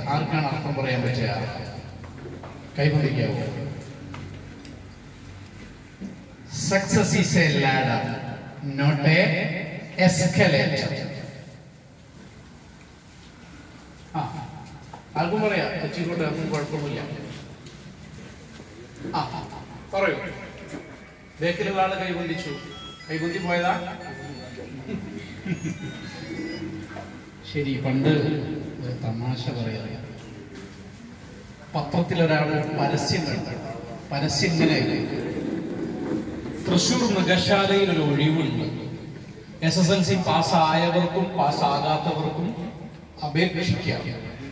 ആർക്കാണ് അർത്ഥം പറയാൻ പറ്റുക കൈകൊണ്ടിരിക്കാവോ success is a ladder not an escalator ആ ആർക്കും പറയാം കൊച്ചിക്കോട്ടെ ഒന്നും കുഴപ്പമൊന്നുമില്ല ആ പറയൂ ബേക്കിലുള്ള ആള് കൈകൊണ്ടിച്ചു കൈകൊണ്ടി പോയതാ ശരി പണ്ട് ഒരു തമാശ പറയാ പത്രത്തിൽ ഒരാൾ പരസ്യം കണ്ടു പരസ്യം ഇങ്ങനെ തൃശൂർ മൃഗശാലയിൽ ഒരു ഒഴിവുണ്ട് എസ് എസ് എൽ സി പാസ്സായവർക്കും പാസ്സാകാത്തവർക്കും അപേക്ഷിക്കാം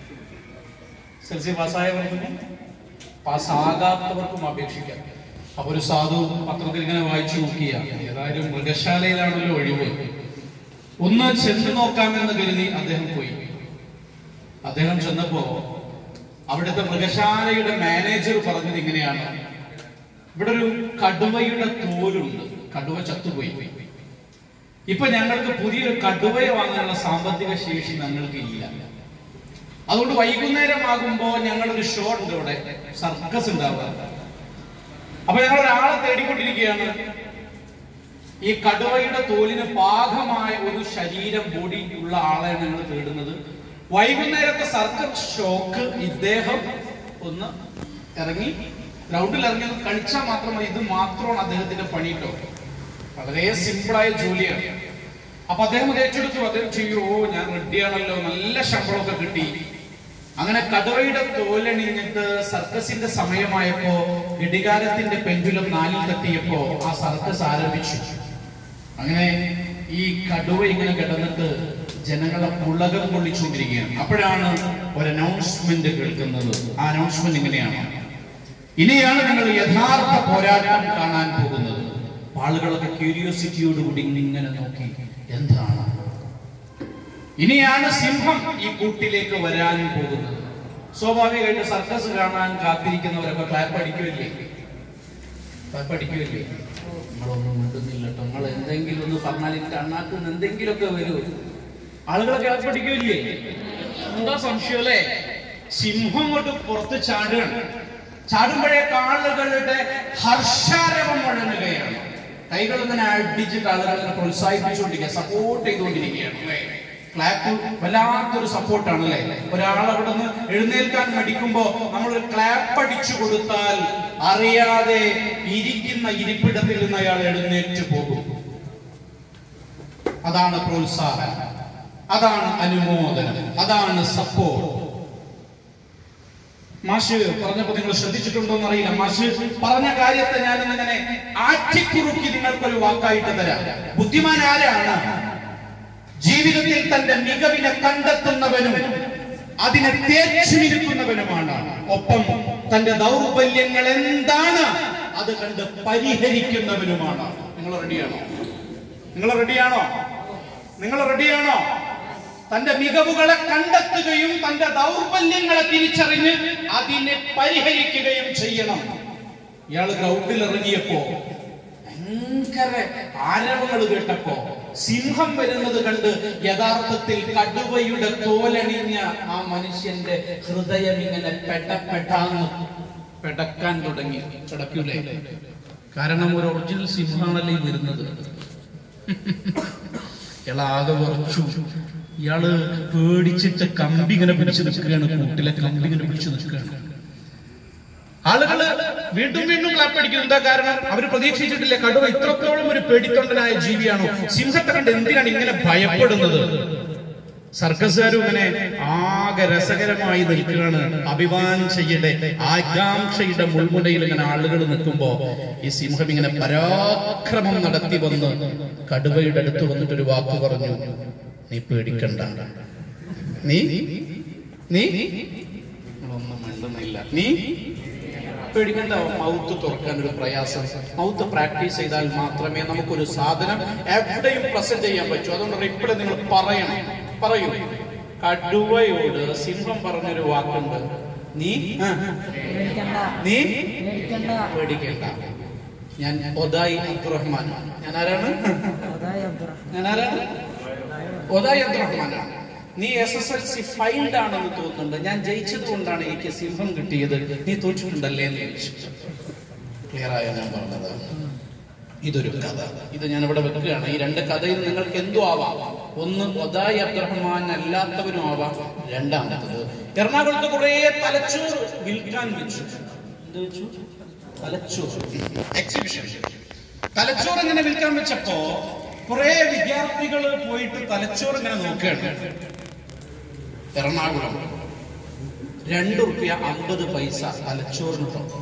എസ് എൽ സി പാസ്സായവർക്കും പാസ്സാകാത്തവർക്കും അപേക്ഷിക്കാം അപ്പൊ ഒരു സാധു പത്രത്തിൽ ഇങ്ങനെ വായിച്ചു നോക്കിയ ഏതായാലും മൃഗശാലയിലാണല്ലോ ഒഴിവ് ഒന്ന് ചെന്ന് നോക്കാമെന്ന് കരുതി അദ്ദേഹം പോയി അദ്ദേഹം ചെന്നപ്പോ അവിടുത്തെ മൃഗശാലയുടെ മാനേജർ പറഞ്ഞത് ഇങ്ങനെയാണ് ഇവിടെ ഒരു കടുവയുടെ തോലുണ്ട് കടുവ ചത്തുപോയി ഇപ്പൊ ഞങ്ങൾക്ക് പുതിയൊരു കടുവയെ വാങ്ങാനുള്ള സാമ്പത്തിക ശേഷി ഞങ്ങൾക്ക് ഇല്ല അതുകൊണ്ട് വൈകുന്നേരം ആകുമ്പോ ഞങ്ങളൊരു ഷോ ഉണ്ട് ഇവിടെ സർക്കസ് ഉണ്ടാവുക അപ്പൊ ഞങ്ങൾ ഒരാളെ തേടിക്കൊണ്ടിരിക്കുകയാണ് ഈ കടുവയുടെ തോലിന് പാകമായ ഒരു ശരീരം ബോഡി ഉള്ള ആളെയാണ് ഞങ്ങൾ തേടുന്നത് വൈകുന്നേരത്തെ സർക്കസ് ഷോക്ക് ഇദ്ദേഹം ഒന്ന് ഇറങ്ങി ഗ്രൗണ്ടിൽ ഇറങ്ങി ഒന്ന് കളിച്ചാൽ മാത്രം മതി ഇത് മാത്രമാണ് അദ്ദേഹത്തിന്റെ പണി കേട്ടോ വളരെ സിമ്പിളായ ജോലിയാണ് അപ്പൊ അദ്ദേഹം അത് ഏറ്റെടുത്തു അദ്ദേഹം ചെയ്യൂ ഓ ഞാൻ റെഡിയാണല്ലോ നല്ല ശമ്പളമൊക്കെ കിട്ടി അങ്ങനെ കടുവയുടെ തോലണിഞ്ഞിട്ട് സർക്കസിന്റെ സമയമായപ്പോ ഇടികാരത്തിന്റെ പെൻഡുലം നാലിൽ തട്ടിയപ്പോ ആ സർക്കസ് ആരംഭിച്ചു അങ്ങനെ ഈ കടുവ ഇങ്ങനെ കിടന്നിട്ട് ജനങ്ങളെ പുളകം കൊള്ളിച്ചുകൊണ്ടിരിക്കുകയാണ് അപ്പോഴാണ് ഒരു അനൗൺസ്മെന്റ് കേൾക്കുന്നത് ആ അനൗൺസ്മെന്റ് ഇങ്ങനെയാണ് ഇനിയാണ് നിങ്ങൾ യഥാർത്ഥ പോരാട്ടം കാണാൻ പോകുന്നത് ആളുകളൊക്കെ ക്യൂരിയോസിറ്റിയോടുകൂടി ഇങ്ങനെ നോക്കി എന്താണ് ഇനിയാണ് സിംഹം ഈ കൂട്ടിലേക്ക് വരാൻ പോകുന്നത് സ്വാഭാവികമായിട്ട് സർക്കസ് കാണാൻ കാത്തിരിക്കുന്നവരൊക്കെ ക്ലാപ്പ് അടിക്കുമല്ലേ ക്ലാപ്പ് അടിക്കുമല്ലേ നമ്മളൊന്നും മിണ്ടുന്നില്ല കേട്ടോ നിങ്ങൾ എന്തെങ്കിലും ഒന്ന് പറഞ്ഞാൽ എനിക്ക് അണ്ണാക്കുന്ന എന്തെങ്കിലുമൊക്കെ വരൂ ആളുകളെ ക്ലാപ്പ് അടിക്കുമല്ലേ എന്താ സംശയം അല്ലേ സിംഹം കൊണ്ട് പുറത്ത് ചാടുകയാണ് ചാടുമ്പോഴേക്ക് ആളുകളുടെ ഹർഷാരവം മുഴങ്ങുകയാണ് കൈകൾ ഇങ്ങനെ അടിച്ചിട്ട് ആളുകളെ പ്രോത്സാഹിപ്പിച്ചുകൊണ്ടിരിക്കുക സപ്പോർട്ട് ചെയ്തുകൊണ്ടിരിക്കുകയാണ് അല്ലേ ക്ലാപ്പ് വല്ലാത്തൊരു സപ്പോർട്ടാണ് അല്ലേ ഒരാൾ അവിടെ നിന്ന് എഴുന്നേൽക്കാൻ മടിക്കുമ്പോ നമ്മൾ ഒരു ക്ലാപ്പ് അടിച്ചു കൊടുത്താൽ അറിയാതെ ഇരിക്കുന്ന ഇരിപ്പിടത്തിൽ നിന്ന് അയാൾ എഴുന്നേറ്റ് പോകും അതാണ് പ്രോത്സാഹനം അതാണ് അനുമോദനം അതാണ് സപ്പോർട്ട് മാഷ് പറഞ്ഞപ്പോ നിങ്ങൾ ശ്രദ്ധിച്ചിട്ടുണ്ടോ എന്നറിയില്ല മാഷ് പറഞ്ഞ കാര്യത്തെ ഞാൻ ഇങ്ങനെ ആറ്റിക്കുറുക്കി നിങ്ങൾക്കൊരു വാക്കായിട്ട് തരാം ബുദ്ധിമാൻ ആരാണ് ജീവിതത്തിൽ തന്റെ മികവിനെ കണ്ടെത്തുന്നവനും അതിനെ തേച്ചു നിൽക്കുന്നവനുമാണ് ഒപ്പം തന്റെ ദൗർബല്യങ്ങൾ എന്താണ് അത് കണ്ട് പരിഹരിക്കുന്നവനുമാണ് നിങ്ങൾ റെഡിയാണോ നിങ്ങൾ റെഡിയാണോ നിങ്ങൾ റെഡിയാണോ തന്റെ മികവുകളെ കണ്ടെത്തുകയും തന്റെ ദൗർബല്യങ്ങളെ തിരിച്ചറിഞ്ഞ് അതിനെ പരിഹരിക്കുകയും ചെയ്യണം ഇയാൾ ഗ്രൗണ്ടിൽ ഇറങ്ങിയപ്പോ ഭയങ്കര ആരവങ്ങൾ കേട്ടപ്പോ സിംഹം വരുന്നത് കണ്ട് യഥാർത്ഥത്തിൽ കടുവയുടെ തോലണിഞ്ഞ ആ മനുഷ്യന്റെ ഹൃദയം ഇങ്ങനെ പെടപ്പെടാന്ന് പെടക്കാൻ തുടങ്ങി കിടക്കൂലേ കാരണം ഒരു ഒറിജിനൽ സിംഹമാണല്ലേ ഈ വരുന്നത് ഇയാൾ ആകെ വിറച്ചു ഇയാള് പേടിച്ചിട്ട് കമ്പി ഇങ്ങനെ പിടിച്ചു നിൽക്കുകയാണ് കൂട്ടിലെ കമ്പി ഇങ്ങനെ പിടിച്ചു നിൽക്കുകയാണ് ആളുകള് വീണ്ടും വീണ്ടും ക്ലാപ്പ് അടിക്കുന്നു എന്താ കാരണം അവർ പ്രതീക്ഷിച്ചിട്ടില്ല കടുവ ഇത്രത്തോളം ഒരു പേടിത്തൊണ്ടനായ ജീവിയാണോ സിംഹത്തെ കണ്ട് എന്തിനാണ് ഇങ്ങനെ ഭയപ്പെടുന്നത് സർക്കസുകാരും ഇങ്ങനെ ആകെ രസകരമായി നിൽക്കുകയാണ് അഭിമാനിച്ചയുടെ ആകാംക്ഷയുടെ മുൾമുനയിൽ ഇങ്ങനെ ആളുകൾ നിൽക്കുമ്പോ ഈ സിംഹം ഇങ്ങനെ പരാക്രമം നടത്തി വന്ന് കടുവയുടെ അടുത്ത് വന്നിട്ട് ഒരു വാക്ക് പറഞ്ഞു നീ പേടിക്കണ്ട നീ നീ നിങ്ങളൊന്നും മിണ്ടുന്നില്ല നീ പേടിക്കണ്ട മൗത്ത് തുറക്കാൻ ഒരു പ്രയാസം മൗത്ത് പ്രാക്ടീസ് ചെയ്താൽ മാത്രമേ നമുക്കൊരു സാധനം എവിടെയും പ്രസന്റ് ചെയ്യാൻ പറ്റൂ അതുകൊണ്ട് റിപ്ലൈ നിങ്ങൾ പറയണം പറയൂ കടുവയോട് സിംഹം പറഞ്ഞൊരു വാക്കുണ്ട് നീ ആ, പേടിക്കണ്ട നീ പേടിക്കണ്ട പേടിക്കേണ്ട ഞാൻ ഒതായി അബ്ദുറഹ്മാൻ ഞാൻ ആരാണ് അതായി അബ്ദുറഹ്മാൻ ഞാൻ ആരാണ് ഒതായി അബ്ദുറഹ്മാനാണ് നീ S S L C failed ആണെന്ന് തോന്നുന്നുണ്ട് ഞാൻ ജയിച്ചത് കൊണ്ടാണ് എനിക്ക് സിംഹം കിട്ടിയത് നീ തോറ്റിട്ടുണ്ടല്ലേ എന്ന് ചോദിച്ചു ക്ലിയർ ആയോ ഞാൻ പറഞ്ഞത് ഇതൊരു കഥ ഇത് ഞാൻ ഇവിടെ വെക്കുകയാണ് ഈ രണ്ട് കഥയിൽ നിങ്ങൾക്ക് എന്തു ആവാം ഒന്ന് ഒതായി അബ്ദുറഹ്മാൻ അല്ലാത്തവനും ആവാം രണ്ടാമത്തത് എറണാകുളത്ത് കുറെ തലച്ചോറ് വിൽക്കാൻ വെച്ചു എന്ത് വെച്ചു തലച്ചോറ് എക്സിബിഷൻ തലച്ചോറ് ഇങ്ങനെ വിൽക്കാൻ വെച്ചപ്പോ കുറെ വിദ്യാർത്ഥികൾ പോയിട്ട് തലച്ചോറ് ഇങ്ങനെ നോക്കുകയാണ് എറണാകുളം രണ്ട് റുപ്യ അമ്പത് പൈസ തലച്ചോറിന് ട്ടോ.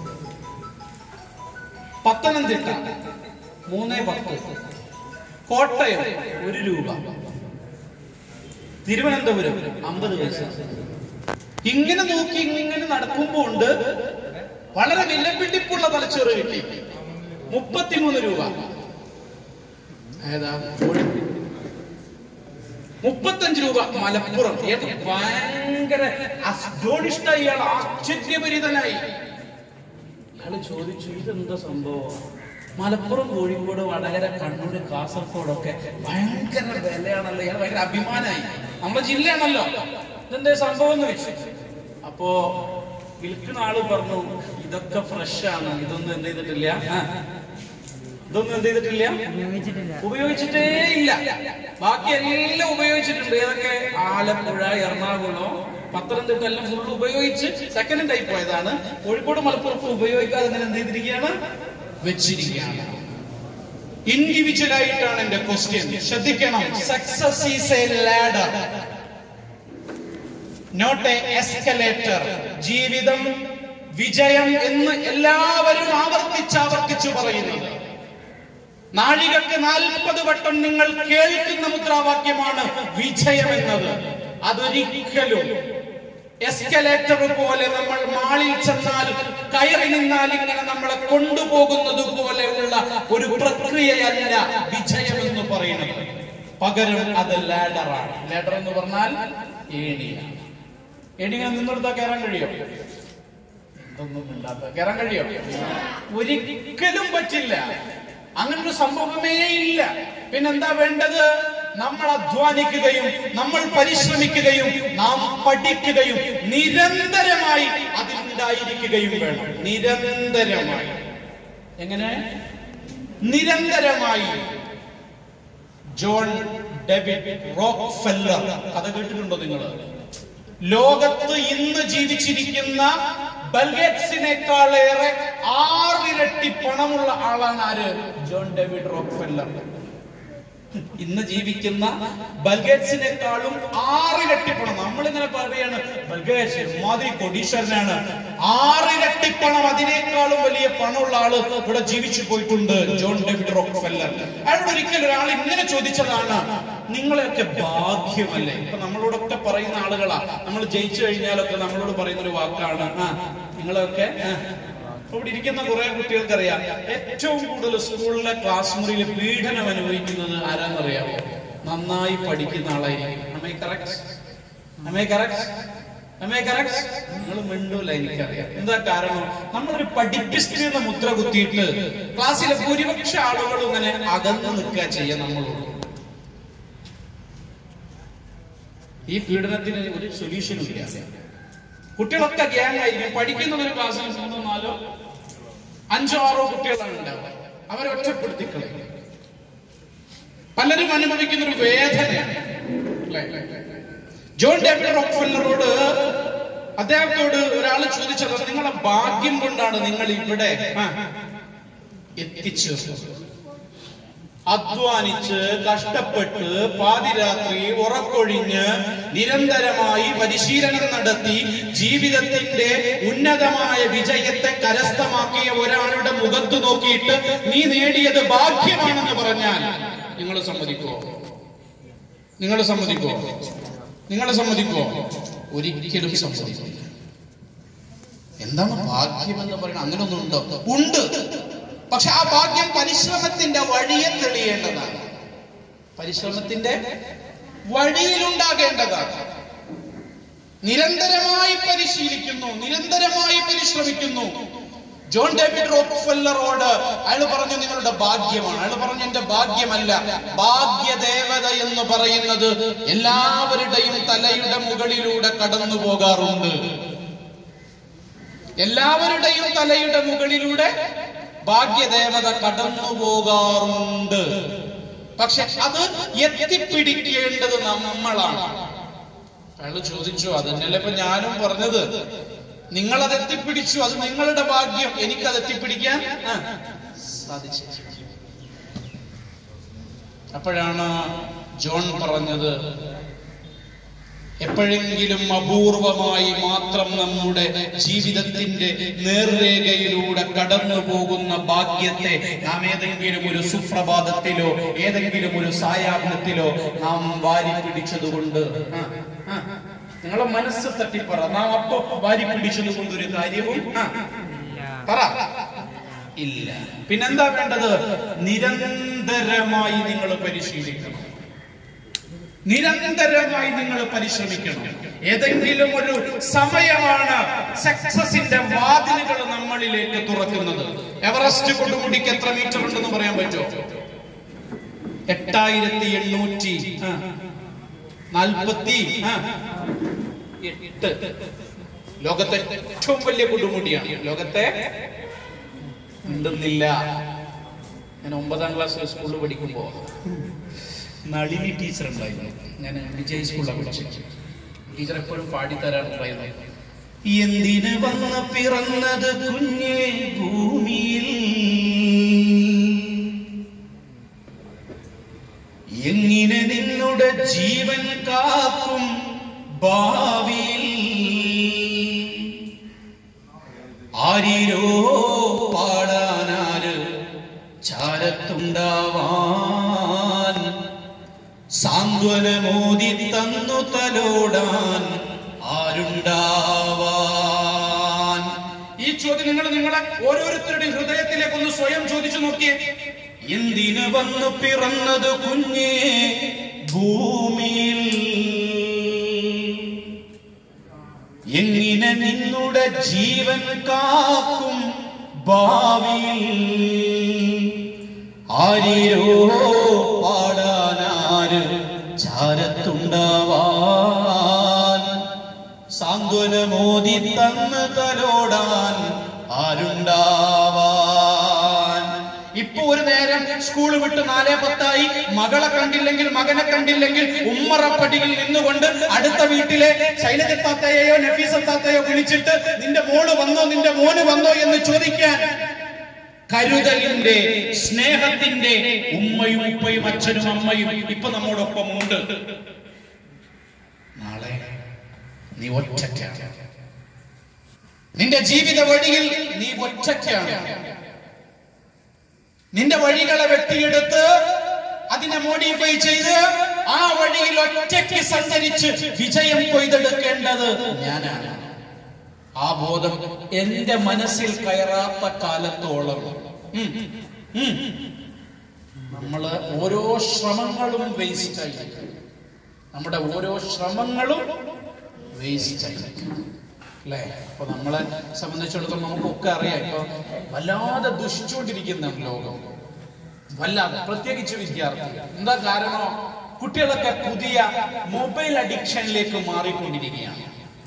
പത്തനംതിട്ട മൂന്ന് പത്ത് കോട്ടയം ഒരു രൂപ തിരുവനന്തപുരം അമ്പത് പൈസ ഇങ്ങനെ നോക്കി ഇങ്ങനെ നടക്കുമ്പോ ഉണ്ട് വളരെ വിലപിടിപ്പുള്ള തലച്ചോറ് കിട്ടി മുപ്പത്തിമൂന്ന് രൂപ ഏതാ കോഴിക്കോട്. മുപ്പത്തഞ്ച് രൂപ മലപ്പുറം ഏത് ഭയങ്കര അസ്ഡോണിഷ്ട ഇയാൾ ആശ്ചര്യപരിതനായി അയാള് ചോദിച്ചു ഇതെന്താ സംഭവം മലപ്പുറം കോഴിക്കോട് വടകര കണ്ണൂർ കാസർഗോഡൊക്കെ ഭയങ്കര വിലയാണല്ലോ ഇയാൾ ഭയങ്കര അഭിമാനായി നമ്മുടെ ജില്ലയാണല്ലോ ഇതെന്താ സംഭവം എന്ന് വെച്ചു അപ്പോ വിൽക്കുന്ന ആള് പറഞ്ഞു ഇതൊക്കെ ഫ്രഷ് ആണ് ഇതൊന്നും എന്ത് ചെയ്തിട്ടില്ല ആ. ഇതൊന്നും എന്ത് ചെയ്തിട്ടില്ല ഉപയോഗിച്ചിട്ടില്ല ഉപയോഗിച്ചിട്ടേ ഇല്ല ബാക്കി എല്ലാം ഉപയോഗിച്ചിട്ടുണ്ട് ഏതൊക്കെ ആലപ്പുഴ എറണാകുളം പത്തനംതിട്ട എല്ലാം ഫുൾ ഉപയോഗിച്ച് സെക്കൻഡ് ആയി പോയതാണ് കോഴിക്കോട് മലപ്പുറത്ത് ഉപയോഗിക്കാതെ ഇങ്ങനെ എന്ത് ചെയ്തിരിക്കുകയാണ് വെച്ചിരിക്കുകയാണ് ഇൻഡിവിജ്വൽ ആയിട്ടാണ് എന്റെ ക്വസ്റ്റ്യൻ ശ്രദ്ധിക്കണം success is a ladder not an escalator ജീവിതം വിജയം എന്ന് എല്ലാവരും ആവർത്തിച്ച് ആവർത്തിച്ചു പറയുന്നത് നാഴികക്ക് നാൽപ്പത് വട്ടം നിങ്ങൾ കേൾക്കുന്ന മുദ്രാവാക്യമാണ് വിജയം എന്നത് അതൊരിക്കലും എസ്കലേറ്റർ പോലെ നമ്മൾ മാളിൽ ചെന്നാൽ കയറി നിന്നാൽ ഇങ്ങനെ നമ്മളെ കൊണ്ടുപോകുന്നത് പോലെയുള്ള ഒരു പ്രക്രിയയല്ല വിജയം എന്ന് പറയുന്നത് പകരം അത് ലാഡറാണ് ലാഡർ എന്ന് പറഞ്ഞാൽ ഏണിയാണ് ഏണി ഇങ്ങനെ നിന്നെടുത്താൽ കയറാൻ കഴിയോ എന്തൊന്നും മിണ്ടാത്ത കയറാൻ കഴിയോ ഒരിക്കലും പറ്റില്ല അങ്ങനെ ഒരു സംഭവമേ ഇല്ല പിന്നെന്താ വേണ്ടത് നമ്മൾ അധ്വാനിക്കുകയും നമ്മൾ പരിശ്രമിക്കുകയും നാം പഠിക്കുകയും നിരന്തരമായി അതിലുണ്ടായിരിക്കുകയും വേണം നിരന്തരമായി എങ്ങനെ നിരന്തരമായി ജോൺ ഡെവിഡ് റോക്ക്ഫെല്ലർ കഥ കേട്ടിട്ടുണ്ടോ നിങ്ങൾ ലോകത്ത് ഇന്ന് ജീവിച്ചിരിക്കുന്ന ബൽഗേറ്റ്സിനേക്കാളേറെ ആറിരട്ടി പണമുള്ള ആളാണ് ആര് ജോൺ ഡേവിഡ് റോക്ക്ഫെല്ലർ ഇന്ന് ജീവിക്കുന്ന ബൽഗേറ്റ്സിനേക്കാളും ആറിരട്ടി പണം നമ്മളിങ്ങനെ പറയാണ് ബൽഗേറ്റ്സ് മാതിരി കൊടീശ്വരനാണ് ആറിരട്ടി പണം അതിനേക്കാളും വലിയ പണമുള്ള ആള് ഇവിടെ ജീവിച്ചു പോയിട്ടുണ്ട് ജോൺ ഡേവിഡ് റോക്ക്ഫെല്ലർ അയാളോട് ഒരിക്കൽ ഒരാൾ ഇങ്ങനെ ചോദിച്ചതാണ് നിങ്ങളെയൊക്കെ ഭാഗ്യമല്ലേ ഇപ്പൊ നമ്മളോടൊക്കെ പറയുന്ന ആളുകളാ നമ്മൾ ജയിച്ചു കഴിഞ്ഞാലൊക്കെ നമ്മളോട് പറയുന്ന ഒരു വാക്കാണ് ആ നിങ്ങളൊക്കെ ആ, ഇപ്പൊ ഇവിടെ ഇരിക്കുന്ന കുറെ കുട്ടികൾക്കറിയാം ഏറ്റവും കൂടുതൽ സ്കൂളിലെ ക്ലാസ് മുറിയിൽ പീഡനം അനുഭവിക്കുന്നത് ആരാന്നറിയാമോ നന്നായി പഠിക്കുന്ന ആളായിരിക്കും Am I correct? Am I correct? Am I correct? നിങ്ങൾ മിണ്ടൂല എനിക്കറിയാം എന്താ കാരണം നമ്മളൊരു പഠിപ്പിസ്ത്രീന്ന മുദ്ര കുത്തിയിട്ട് ക്ലാസ്സിലെ ഭൂരിപക്ഷ ആളുകളും ഇങ്ങനെ അകന്നു നിൽക്കുക ചെയ്യാം നമ്മളോട് ഈ പീഡനത്തിന് ഒരു സൊല്യൂഷനും ഇല്ല കുട്ടികളൊക്കെ ഗ്യാങ് ആയിരിക്കും പഠിക്കുന്ന ഒരു ക്ലാസ്സിൽ മൂന്നോ നാലോ അഞ്ചോ ആറോ കുട്ടികളാണ് ഉണ്ടാവുക അവരെ ഒറ്റപ്പെടുത്തിക്കളയും പലരും അനുഭവിക്കുന്ന ഒരു വേദനയാണ് അല്ലേ? ജോൺ ഡേവിഡ് റോക്ക്ഫെല്ലറോട് അദ്ദേഹത്തോട് ഒരാൾ ചോദിച്ചത് നിങ്ങളെ ഭാഗ്യം കൊണ്ടാണ് നിങ്ങൾ ഇവിടെ ആ, എത്തിച്ചേർന്നത് അധ്വാനിച്ച് കഷ്ടപ്പെട്ട് പാതിരാത്രി ഉറക്കൊഴിഞ്ഞ് നിരന്തരമായി പരിശീലനം നടത്തി ജീവിതത്തിന്റെ ഉന്നതമായ വിജയത്തെ കരസ്ഥമാക്കിയ ഒരാളുടെ മുഖത്ത് നോക്കിയിട്ട് നീ നേടിയത് ഭാഗ്യമാണെന്ന് പറഞ്ഞാൽ നിങ്ങൾ സമ്മതിക്കുമോ നിങ്ങൾ സമ്മതിക്കുമോ നിങ്ങൾ സമ്മതിക്കുമോ ഒരിക്കലും സമ്മതിക്കില്ല എന്താണ് ഭാഗ്യം എന്ന് പറയുന്നത് അങ്ങനെ ഒന്നും ഉണ്ടോ ഉണ്ട് പക്ഷെ ആ ഭാഗ്യം പരിശ്രമത്തിന്റെ വഴിയെ തെളിയേണ്ടതാണ് പരിശ്രമത്തിന്റെ വഴിയിലുണ്ടാകേണ്ടതാണ് നിരന്തരമായി പരിശീലിക്കുന്നു നിരന്തരമായി പരിശ്രമിക്കുന്നു ജോൺ ഡേവിഡ് റോക്ക്ഫെല്ലറോട് അയാൾ പറഞ്ഞു നിങ്ങളുടെ ഭാഗ്യമാണ് അയാൾ പറഞ്ഞു എന്റെ ഭാഗ്യമല്ല ഭാഗ്യദേവത എന്ന് പറയുന്നത് എല്ലാവരുടെയും തലയുടെ മുകളിലൂടെ കടന്നു പോകാറുണ്ട് എല്ലാവരുടെയും തലയുടെ മുകളിലൂടെ ഭാഗ്യദേവത കടന്നു പോകാറുണ്ട് പക്ഷെ അത് എത്തിപ്പിടിക്കേണ്ടത് നമ്മളാണ് അയാൾ ചോദിച്ചു അതന്നെയല്ലേ ഇപ്പൊ ഞാനും പറഞ്ഞത് നിങ്ങൾ അത് എത്തിപ്പിടിച്ചു അത് നിങ്ങളുടെ ഭാഗ്യം എനിക്കത് എത്തിപ്പിടിക്കാൻ ആ, സാധിച്ചു അപ്പോഴാണ് ജോൺ പറഞ്ഞത് എപ്പോഴെങ്കിലും അപൂർവമായി മാത്രം നമ്മുടെ ജീവിതത്തിന്റെ നേർരേഖയിലൂടെ കടന്നു പോകുന്ന ഭാഗ്യത്തെ നാം ഏതെങ്കിലും ഒരു സുപ്രഭാതത്തിലോ ഏതെങ്കിലും ഒരു സായാഹ്നത്തിലോ നാം വാരി പിടിച്ചതുകൊണ്ട് ആ, ആ, നിങ്ങളെ മനസ്സ് തട്ടിപ്പറ നാം അപ്പൊ വാരി പിടിച്ചത് കൊണ്ട് ഒരു കാര്യവും ആ, പറ ഇല്ല പിന്നെന്താ വേണ്ടത് നിരന്തരമായി നിങ്ങൾ പരിശീലിക്കണം നിരന്തരമായി നിങ്ങൾ പരിശ്രമിക്കണം ഏതെങ്കിലും ഒരു സമയമാണ് സക്സസിന്റെ വാതിലുകൾ നമ്മളിലേക്ക് തുറക്കുന്നത് എവറസ്റ്റ് കൊടുമുടിക്ക് എത്ര മീറ്റർ ഉണ്ടെന്ന് പറയാൻ പറ്റുമോ എട്ടായിരത്തി എണ്ണൂറ്റി ആ, നാൽപ്പത്തി ആ, എട്ട് ലോകത്തെ ഏറ്റവും വലിയ കൊടുമുടിയാണ് ലോകത്തെ ഉണ്ടെന്നില്ല ഞാൻ ഒമ്പതാം ക്ലാസ്സിൽ സ്കൂളിൽ പഠിക്കുമ്പോ നളിനി ടീച്ചർ ഉണ്ടായിരുന്നു ഞാൻ വിജയ് സ്കൂളിലാണ് പഠിച്ചത് ടീച്ചർ എപ്പോഴും പാടിത്തരാറുണ്ടായിരുന്നു എന്തിന് വന്ന് പിറന്നത് കുഞ്ഞേ ഭൂമിയിൽ എങ്ങനെ നിന്നുടെ ജീവൻ കാക്കും ഭാവിയിൽ ആരിരോ പാടാനാര് ചാരത്തുണ്ടാവാൻ സാന്ത്വനമോദി തന്നു തലോടാൻ ആരുണ്ടാവാൻ ഈ ചോദ്യം നിങ്ങൾ നിങ്ങളെ ഓരോരുത്തരുടെയും ഹൃദയത്തിലേക്ക് ഒന്ന് സ്വയം ചോദിച്ചു നോക്കിയേ എന്തിന് വന്നു പിറന്നത് കുഞ്ഞേ ഭൂമിയിൽ എങ്ങനെ നിന്നുടെ ജീവൻ കാക്കും ഭാവിയിൽ ആരിരോ പാടാനാര് ചാരത്തുണ്ടാവാൻ സാന്ത്വനമോദി തന്ന് തലോടാൻ ആരുണ്ടാവാൻ ഇപ്പൊ ഒരു നേരം സ്കൂൾ വിട്ട് നാലേ പത്തായി മകളെ കണ്ടില്ലെങ്കിൽ മകനെ കണ്ടില്ലെങ്കിൽ ഉമ്മറപ്പടിയിൽ നിന്നുകൊണ്ട് അടുത്ത വീട്ടിലെ ശൈലജത്താത്തയെയോ നഫീസത്താത്തയോ വിളിച്ചിട്ട് നിന്റെ മോള് വന്നോ നിന്റെ മോന് വന്നോ എന്ന് ചോദിക്കാൻ കരുതലിന്റെ സ്നേഹത്തിന്റെ ഉമ്മയും ഉപ്പയും അച്ഛനും അമ്മയും ഇപ്പൊ നമ്മോടൊപ്പം ഉണ്ട് നാളെ നീ ഒറ്റയ്ക്കാണ് നിന്റെ ജീവിത വഴിയിൽ നീ ഒറ്റയ്ക്കാണ് നിന്റെ വഴികളെ വെട്ടിയെടുത്ത് അതിനെ മോഡിഫൈ ചെയ്ത് ആ വഴിയിൽ ഒറ്റയ്ക്ക് സഞ്ചരിച്ച് വിജയം കൊയ്തെടുക്കേണ്ടത് ഞാനാണ് ആ ബോധം എന്റെ മനസ്സിൽ കയറാത്ത കാലത്തോളം ഉം, ഉം, നമ്മള് ഓരോ ശ്രമങ്ങളും വേസ്റ്റ് ആയി നമ്മുടെ ഓരോ ശ്രമങ്ങളും വേസ്റ്റ് ആയി അല്ലേ അപ്പൊ നമ്മളെ സംബന്ധിച്ചിടത്തോളം നമുക്കൊക്കെ അറിയാം ഇപ്പൊ വല്ലാതെ ദുഷിച്ചുകൊണ്ടിരിക്കുന്ന ലോകം വല്ലാതെ പ്രത്യേകിച്ച് വിദ്യാർത്ഥികൾ എന്താ കാരണം കുട്ടികളൊക്കെ പുതിയ മൊബൈൽ അഡിക്ഷനിലേക്ക് മാറിക്കൊണ്ടിരിക്കുകയാണ്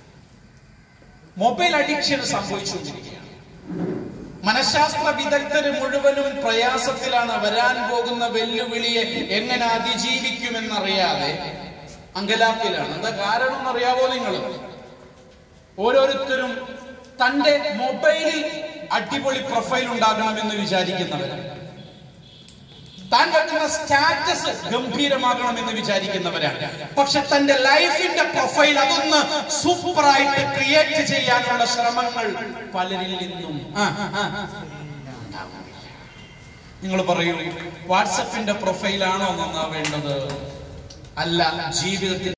മൊബൈൽ അഡിക്ഷൻ സംഭവിച്ചുകൊണ്ടിരിക്കുകയാണ് മനഃശാസ്ത്ര വിദഗ്ധര് മുഴുവനും പ്രയാസത്തിലാണ് വരാൻ പോകുന്ന വെല്ലുവിളിയെ എങ്ങനെ അതിജീവിക്കുമെന്നറിയാതെ അങ്കലാപ്പിലാണ് എന്താ കാരണം എന്നറിയാവോ നിങ്ങൾ ഓരോരുത്തരും തന്റെ മൊബൈലിൽ അടിപൊളി പ്രൊഫൈൽ ഉണ്ടാകണമെന്ന് വിചാരിക്കുന്നവരാണ് താൻ വെക്കുന്ന സ്റ്റാറ്റസ് ഗംഭീരമാകണമെന്ന് വിചാരിക്കുന്നവരാണ് പക്ഷെ തന്റെ ലൈഫിന്റെ പ്രൊഫൈൽ അതൊന്ന് സൂപ്പറായിട്ട് ക്രിയേറ്റ് ചെയ്യാനുള്ള ശ്രമങ്ങൾ പലരിൽ നിന്നും ആ, ആ, ആ. നിങ്ങൾ പറയൂ വാട്സപ്പിന്റെ പ്രൊഫൈലാണോ നന്നാവേണ്ടത് അല്ല ജീവിതത്തിൽ